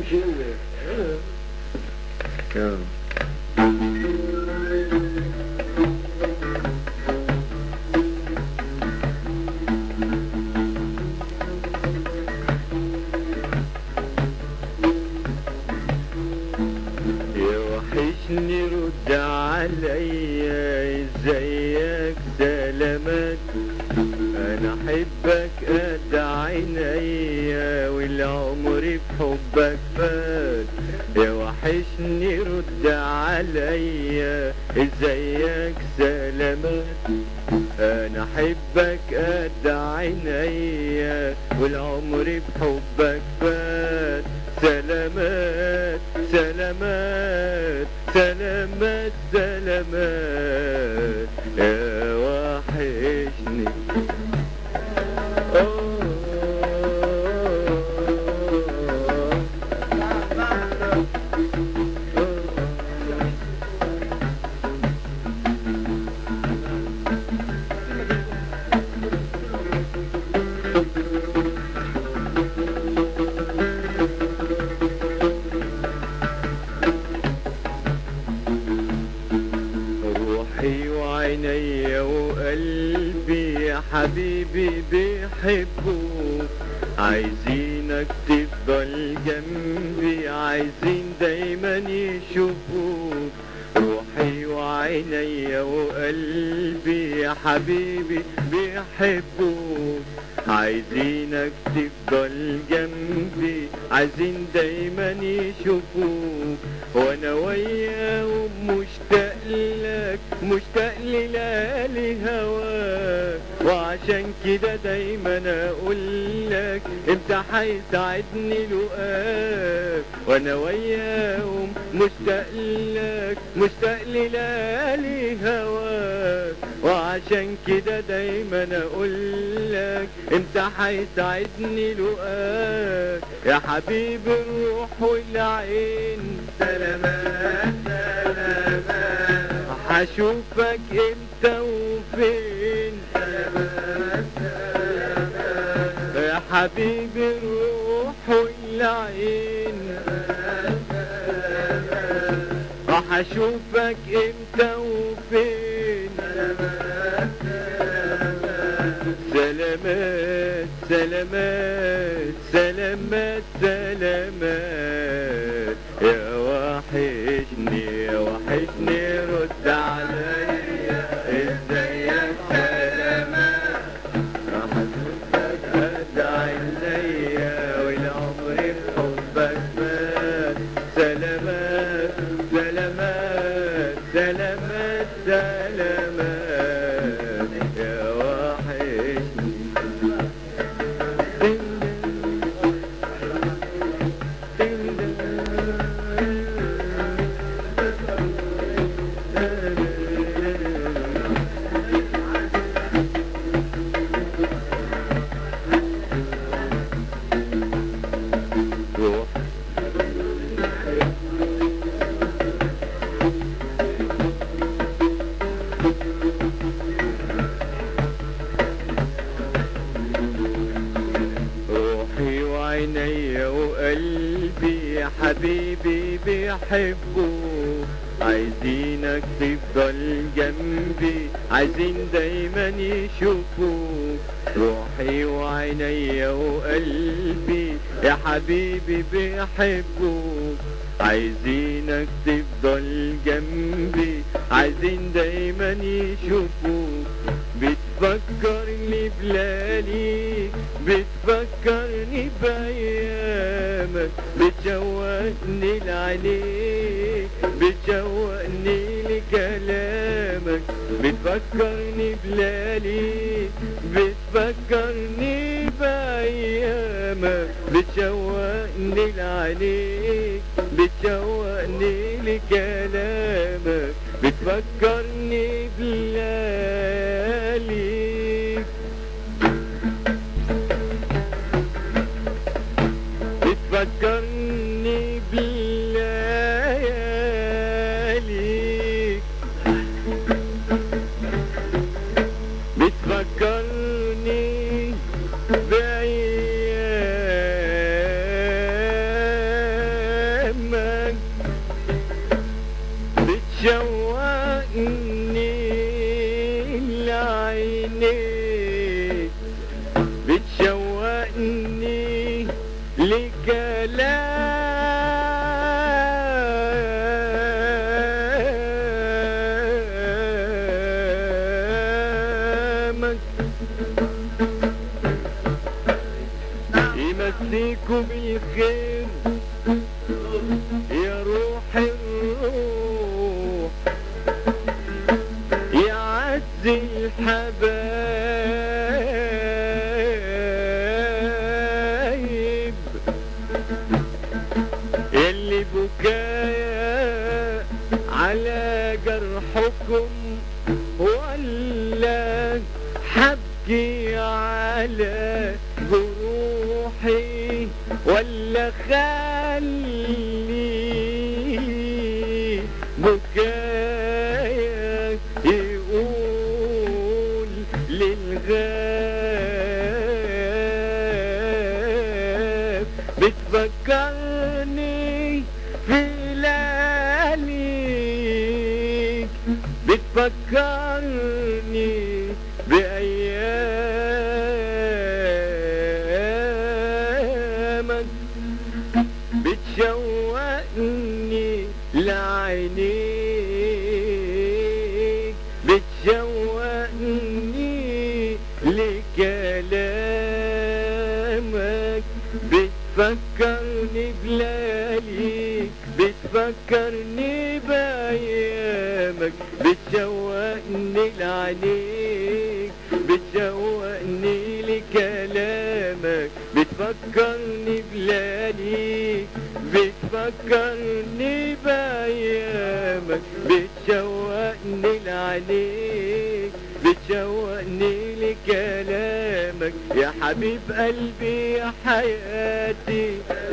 شوي آه. يا وحشني رد عليا ازيك سلامات انا احبك قد عينيا والعمر بحبك فات يا وحشني رد عليا ازيك سلامات انا احبك قد عينيا والعمر بحبك فات سلامات سلامات سلامات سلامات يا وحشني روحي وعيني وقلبي يا حبيبي بيحبوك عايزينك تفضل جنبي عايزين دايما يشوفوك روحي وعيني وقلبي يا حبيبي بيحبوك عايزينك تفضل جنبي عايزين دايما يشوفوك وانا وياهم مشتاق لك مشتاق لليالي هواك وعشان كده دايما اقول لك انت هيساعدني لقاك وانا وياهم مشتاق لك مشتاق لليالي هواك وعشان كده دايما اقول لك انت هيساعدني لقاك يا حبيب الروح والعين سلامات سلامات هشوفك امتى وفين سلامات سلامات يا حبيب الروح والعين هشوفك امتى وفين سلامات سلامات سلامات سلامات يا وحشني يا وحشني رد عليا ازيك سلامات راح اشوفك قد عينيا والعمر بحبك مات سلامات سلامات سلامات سلامات يا وحشني روح روحي وعيني وقلبي يا حبيبي بيحبوك عايزينك تفضل جنبي عايزين دايما يشوفوك روحي وعيني وقلبي يا حبيبي بيحبوك عايزينك تفضل جنبي عايزين دايما يشوفوك بتفكرني بلالي بتفكرني بأيامك بتشوقني لعينيك بتشوقني لكلامك بتفكرني بلالي بتفكرني بأيامك بتشوقني لعينيك بتشوقني لكلامك بتفكرني بلاليك بتفكرني بلياليك بتفكرني كلامك بتشوقني لعينيك بتشوقني لكلامك يمسيكوا بالخير يا روح الروح يا عز الحبايب اللي بكايا على جرحكم ولا حبكي على جروحي ولا خلي بكايا يقول للغاب بتفكرني في لياليك بتفكرني بأيامك بتشوقني لعينيك بتشوقني لكلامك بتفكرني بلياليك بتفكرني بأيامك بتشوقني لعينيك بتشوقني لكلامك بتفكرني بلياليك بتفكرني بأيامك بتشوقني لعينيك بتشوقني لكلامك يا حبيب قلبي يا حياتي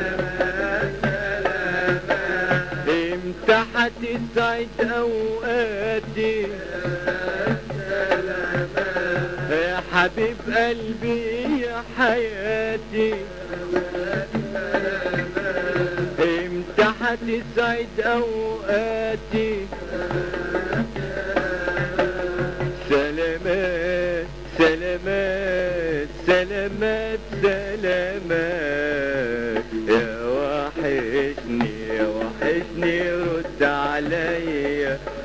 امتى هتسعد اوقاتي يا حبيب قلبي يا حياتي امتى هتسعد اوقاتي سلامات سلامات سلامات سلامات يا وحشني يا وحشني رد عليا